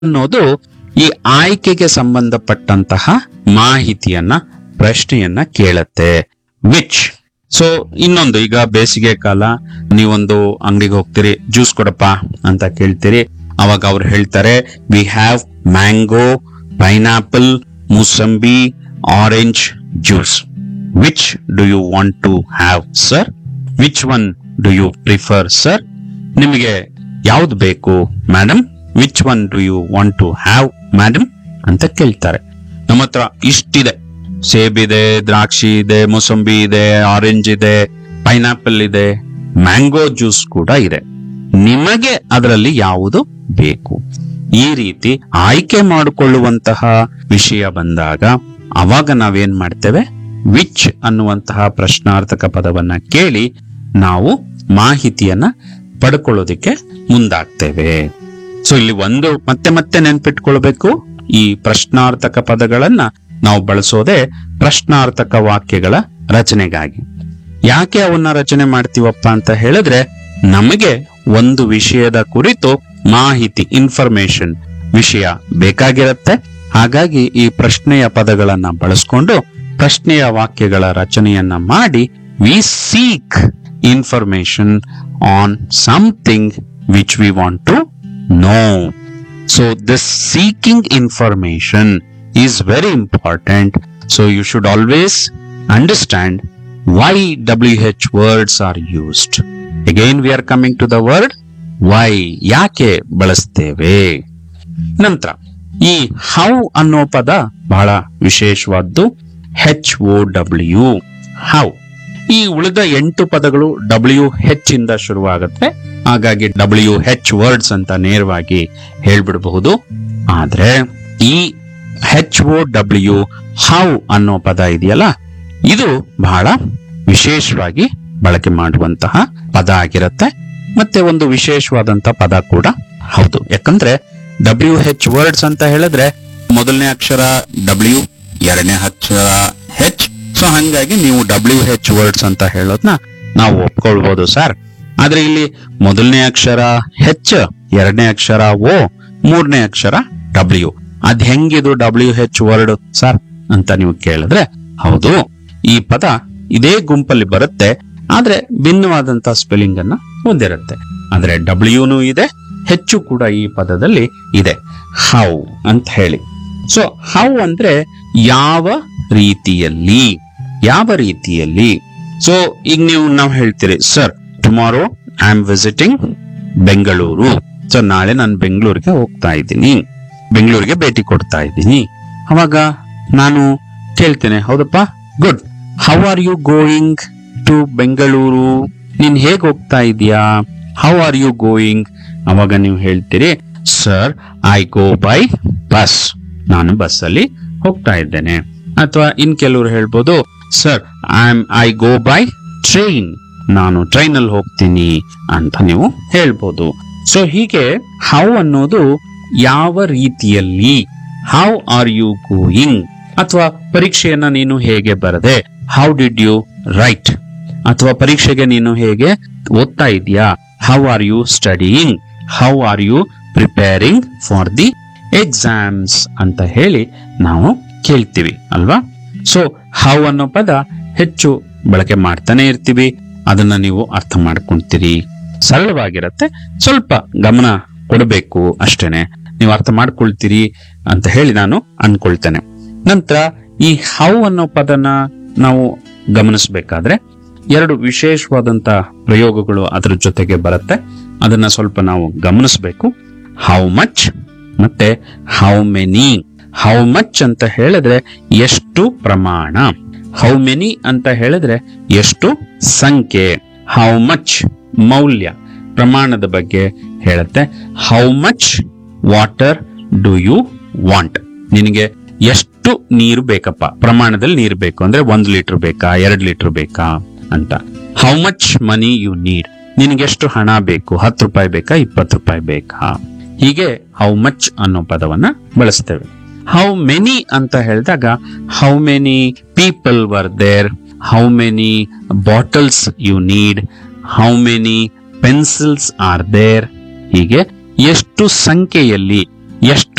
ಅನ್ನೋದು ಈ ಆಯ್ಕೆಗೆ ಸಂಬಂಧಪಟ್ಟಂತಹ ಮಾಹಿತಿಯನ್ನ ಪ್ರಶ್ನೆಯನ್ನ ಕೇಳತ್ತೆ ವಿಚ್ ಸೊ ಇನ್ನೊಂದು ಈಗ ಬೇಸಿಗೆ ಕಾಲ ನೀವೊಂದು ಅಂಗಡಿಗೆ ಹೋಗ್ತೀರಿ ಜ್ಯೂಸ್ ಕೊಡಪ್ಪ ಅಂತ ಕೇಳ್ತೀರಿ ಅವಾಗ ಅವ್ರು ಹೇಳ್ತಾರೆ we have mango pineapple mosambi orange juice which do you want to have sir which one do you prefer sir ನಿಮಗೆ ಯಾವ್ದು ಬೇಕು madam which one do you want to have madam ಅಂತ ಕೇಳ್ತಾರೆ ನಮ್ಮ ಹತ್ರ ಇಷ್ಟಿದೆ ಸೇಬಿದೆ ದ್ರಾಕ್ಷಿ ಇದೆ ಮೋಸಂಬಿ ಇದೆ ಆರೆಂಜ್ ಇದೆ ಪೈನಾಪಲ್ ಇದೆ ಮ್ಯಾಂಗೋ ಜ್ಯೂಸ್ ಕೂಡ ಇದೆ ನಿಮಗೆ ಅದರಲ್ಲಿ ಯಾವುದು ಬೇಕು ಈ ರೀತಿ ಆಯ್ಕೆ ಮಾಡಿಕೊಳ್ಳುವಂತಹ ವಿಷಯ ಬಂದಾಗ ಅವಾಗ ನಾವೇನ್ ಮಾಡ್ತೇವೆ ವಿಚ್ ಅನ್ನುವಂತಹ ಪ್ರಶ್ನಾರ್ಥಕ ಪದವನ್ನ ಕೇಳಿ ನಾವು ಮಾಹಿತಿಯನ್ನ ಪಡ್ಕೊಳ್ಳೋದಿಕ್ಕೆ ಮುಂದಾಗ್ತೇವೆ ಸೊ ಇಲ್ಲಿ ಒಂದು ಮತ್ತೆ ಮತ್ತೆ ನೆನ್ಪಿಟ್ಕೊಳ್ಬೇಕು ಈ ಪ್ರಶ್ನಾರ್ಥಕ ಪದಗಳನ್ನ ನಾವು ಬಳಸೋದೇ ಪ್ರಶ್ನಾರ್ಥಕ ವಾಕ್ಯಗಳ ರಚನೆಗಾಗಿ ಯಾಕೆ ಅವನ್ನ ರಚನೆ ಮಾಡ್ತೀವಪ್ಪ ಅಂತ ಹೇಳಿದ್ರೆ ನಮಗೆ ಒಂದು ವಿಷಯದ ಕುರಿತು ಮಾಹಿತಿ ಇನ್ಫಾರ್ಮೇಶನ್ ವಿಷಯ ಬೇಕಾಗಿರುತ್ತೆ ಹಾಗಾಗಿ ಈ ಪ್ರಶ್ನೆಯ ಪದಗಳನ್ನ ಬಳಸ್ಕೊಂಡು ಪ್ರಶ್ನೆಯ ವಾಕ್ಯಗಳ ರಚನೆಯನ್ನ ಮಾಡಿ we seek information on something which we want to know So this seeking information is very important. So you should always understand why WH words are used. Again we are coming to the word why. ಯಾಕೆ ಬಳಸ್ತೇವೆ ನಂತರ ಈ how ಅನ್ನೋ ಪದ ಬಹಳ ವಿಶೇಷವಾದ್ದು ಹೆಚ್ O W how ಈ ಉಳಿದ ಎಂಟು ಪದಗಳು ಡಬ್ಲ್ಯೂ ಹೆಚ್ ಇಂದ ಶುರುವಾಗುತ್ತೆ ಹಾಗಾಗಿ ಡಬ್ಲ್ಯೂ ಹೆಚ್ ವರ್ಡ್ಸ್ ಅಂತ ನೇರವಾಗಿ ಹೇಳ್ಬಿಡಬಹುದು ಆದ್ರೆ ಈ ಹೆಚ್ ಒ ಡಬ್ಲ್ಯೂ ಹೌ ಅನ್ನೋ ಪದ ಇದೆಯಲ್ಲ ಇದು ಬಹಳ ವಿಶೇಷವಾಗಿ ಬಳಕೆ ಮಾಡುವಂತಹ ಪದ ಆಗಿರುತ್ತೆ ಮತ್ತೆ ಒಂದು ವಿಶೇಷವಾದಂತ ಪದ ಕೂಡ ಹೌದು ಯಾಕಂದ್ರೆ ಡಬ್ಲ್ಯೂ ಹೆಚ್ ವರ್ಡ್ಸ್ ಅಂತ ಹೇಳಿದ್ರೆ ಮೊದಲನೇ ಅಕ್ಷರ ಡಬ್ಲ್ಯೂ ಎರಡನೇ ಅಕ್ಷರ ಹೆಚ್ ಸೊ ಹಂಗಾಗಿ ನೀವು ಡಬ್ಲ್ಯೂ ಹೆಚ್ ವರ್ಡ್ಸ್ ಅಂತ ಹೇಳೋದ್ನ ನಾವು ಒಪ್ಕೊಳ್ಬಹುದು ಸರ್ ಆದ್ರೆ ಇಲ್ಲಿ ಮೊದಲನೇ ಅಕ್ಷರ ಹೆಚ್ ಎರಡನೇ ಅಕ್ಷರ ಓ ಮೂರನೇ ಅಕ್ಷರ ಡಬ್ಲ್ಯೂ ಅದ್ ಹೆಂಗಿದು ಡಬ್ಲ್ಯೂ ಹೆಚ್ ವರ್ಡ್ ಸರ್ ಅಂತ ನೀವು ಕೇಳಿದ್ರೆ ಹೌದು ಈ ಪದ ಇದೇ ಗುಂಪಲ್ಲಿ ಬರುತ್ತೆ ಆದ್ರೆ ಭಿನ್ನವಾದಂತ ಸ್ಪೆಲ್ಲಿಂಗ್ ಅನ್ನ ಹೊಂದಿರುತ್ತೆ ಆದ್ರೆ ಡಬ್ಲ್ಯೂನು ಇದೆ ಹೆಚ್ಚು ಕೂಡ ಈ ಪದದಲ್ಲಿ ಇದೆ ಹೌ ಅಂತ ಹೇಳಿ ಸೊ ಹೌ ಅಂದ್ರೆ ಯಾವ ರೀತಿಯಲ್ಲಿ ಯಾವ ರೀತಿಯಲ್ಲಿ ಸೊ ಈಗ ನೀವು ನಾವು ಹೇಳ್ತೀರಿ sir tomorrow I am visiting Bengaluru so ನಾಳೆ ನಾನು ಬೆಂಗಳೂರಿಗೆ ಹೋಗ್ತಾ ಇದ್ದೀನಿ ಬೆಂಗಳೂರಿಗೆ ಭೇಟಿ ಕೊಡ್ತಾ ಇದ್ದೀನಿ ಅವಾಗ ನಾನು ಕೇಳ್ತೇನೆ ಹೌದಪ್ಪ good how are you going to Bengaluru ನೀನ್ ಹೇಗ್ ಹೋಗ್ತಾ ಇದೀಯಾ ಹೌ ಆರ್ ಯು ಗೋಯಿಂಗ್ ಅವಾಗ ನೀವು ಹೇಳ್ತೀರಿ sir I go by bus ನಾನು ಬಸ್ಸಲ್ಲಿ ಹೋಗ್ತಾ ಇದ್ದೇನೆ ಅಥವಾ ಇನ್ ಕೆಲವರು ಹೇಳ್ಬೋದು sir I am I go by train ನಾನು ಟ್ರೈನ್ ಅಲ್ಲಿ ಹೋಗ್ತೀನಿ ಅಂತ ನೀವು ಹೇಳ್ಬೋದು ಸೊ ಹೀಗೆ ಹೌ ಅನ್ನೋದು ಯಾವ ರೀತಿಯಲ್ಲಿ ಹೌ ಆರ್ ಯು ಗೋಯಿಂಗ್ ಅಥವಾ ಪರೀಕ್ಷೆಯನ್ನ ನೀನು ಹೇಗೆ ಬರದೆ ಹೌ ಡಿಡ್ ಯು ರೈಟ್ ಅಥವಾ ಪರೀಕ್ಷೆಗೆ ನೀನು ಹೇಗೆ ಓದ್ತಾ ಇದೀಯಾ how are you studying how are you preparing for the exams ಅಂತ ಹೇಳಿ ನಾವು ಕೇಳ್ತೀವಿ ಅಲ್ವಾ ಸೊ ಹೌ ಅನ್ನೋ ಪದ ಹೆಚ್ಚು ಬಳಕೆ ಮಾಡ್ತಾನೆ ಇರ್ತೀವಿ ಅದನ್ನ ನೀವು ಅರ್ಥ ಮಾಡ್ಕೊಂತೀರಿ ಸರಳವಾಗಿರತ್ತೆ ಸ್ವಲ್ಪ ಗಮನ ಕೊಡಬೇಕು ಅಷ್ಟೇನೆ ನೀವು ಅರ್ಥ ಮಾಡ್ಕೊಳ್ತೀರಿ ಅಂತ ಹೇಳಿ ನಾನು ಅನ್ಕೊಳ್ತೇನೆ ನಂತರ ಈ ಹೌ ಅನ್ನೋ ಪದನ ನಾವು ಗಮನಿಸಬೇಕಾದ್ರೆ ಎರಡು ವಿಶೇಷವಾದಂತ ಪ್ರಯೋಗಗಳು ಅದರ ಜೊತೆಗೆ ಬರುತ್ತೆ ಅದನ್ನ ಸ್ವಲ್ಪ ನಾವು ಗಮನಿಸಬೇಕು ಹೌ ಮಚ್ ಮತ್ತೆ ಹೌ ಮೆನಿ ಹೌ ಮಚ್ ಅಂತ ಹೇಳಿದ್ರೆ ಎಷ್ಟು ಪ್ರಮಾಣ ಹೌ ಮೆನಿ ಅಂತ ಹೇಳಿದ್ರೆ ಎಷ್ಟು ಸಂಖ್ಯೆ ಹೌ ಮಚ್ ಮೌಲ್ಯ ಪ್ರಮಾಣದ ಬಗ್ಗೆ ಹೇಳುತ್ತೆ how much water do you want ನಿನಗೆ ಎಷ್ಟು ನೀರು ಬೇಕಪ್ಪ ಪ್ರಮಾಣದಲ್ಲಿ ನೀರು ಬೇಕು ಅಂದ್ರೆ ಒಂದ್ ಲೀಟರ್ ಬೇಕಾ ಎರಡ್ ಲೀಟರ್ ಬೇಕಾ ಅಂತ how much money you need ನಿನಗೆ ಎಷ್ಟು ಹಣ ಬೇಕು ಹತ್ತು ರೂಪಾಯಿ ಬೇಕಾ ಇಪ್ಪತ್ತು ರೂಪಾಯಿ ಬೇಕಾ ಹೀಗೆ ಹೌ ಮಚ್ ಅನ್ನೋ ಪದವನ್ನ ಬಳಸ್ತೇವೆ ಹೌ ಮೆನಿ ಅಂತ ಹೇಳಿದಾಗ how many people were there how many bottles you need how many pencils are there ಹೀಗೆ ಎಷ್ಟು ಸಂಖ್ಯೆಯಲ್ಲಿ ಎಷ್ಟು